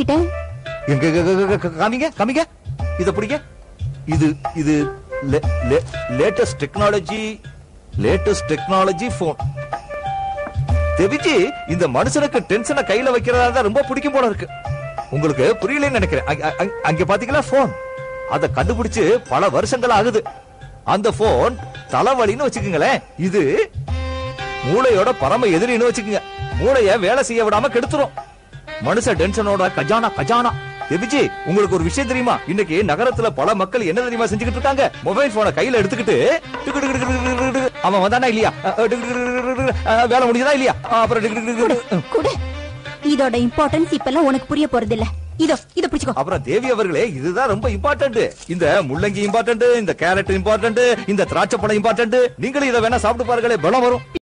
யார்கிட்ட எங்க எங்க, எங்க, எங்க, காமிங்க காமிங்க இத பிடிங்க இது இது latest technology latest technology phone தெவிஜி இந்த மனுஷனுக்கு டென்ஷனை கையில வைக்கிறதா தான் ரொம்ப பிடிக்கும் போல இருக்கு உங்களுக்கு புரியலன்னு நினைக்கிறேன் அங்க- அங்க- அங்க பாத்தீங்களா போன் அத கண்டுபிடிச்சு பல வருஷங்கள் ஆகுது அந்த போன் தலைவலின்னு வச்சுக்கோங்களேன் இது மூளையோட பரம எதிரின்னு வச்சுக்கோங்க மூளைய வேலை செய்ய விடாம கெடுத்துரும் மனுஷ டென்ஷனோட கஜானா கஜானா எபிஜி உங்களுக்கு ஒரு விஷயம் தெரியுமா இன்னைக்கு நகரத்துல பல மக்கள் என்ன தெரியுமா செஞ்சுக்கிட்டு இருக்காங்க மொபைல் போனை கையில எடுத்துக்கிட்டு டிக்கு டிக்கு டிக்கு டிக்கு டிக்கு டிக்கு. அவன் வந்தானா இல்லையா அஹ், அஹ், டிக்கு டிக்கு டிக்கு டிக்கு டிக்கு. அஹ், வேலை முடிஞ்சதா இல்லையா அஹ், அப்புறம் டிக்கு டிக்கு டிக்கு டிக்கு. குடு இதோட இம்பார்ட்டன்ஸ் இப்பெல்லாம் உனக்கு புரிய போறது இல்ல இதோ இத பிடிச்சுக்கோ அப்புறம் தேவி அவர்களே இதுதான் ரொம்ப இம்பார்ட்டன்ட் இந்த முள்ளங்கி இம்பார்ட்டன்ட் இந்த கேரட் இம்பார்ட்டன்ட் இந்த திராட்சை பழம் இம்பார்ட்டன்ட் நீங்களும் இதை வேணா சாப்பிட்டு பாருங்களே பலம் வரும்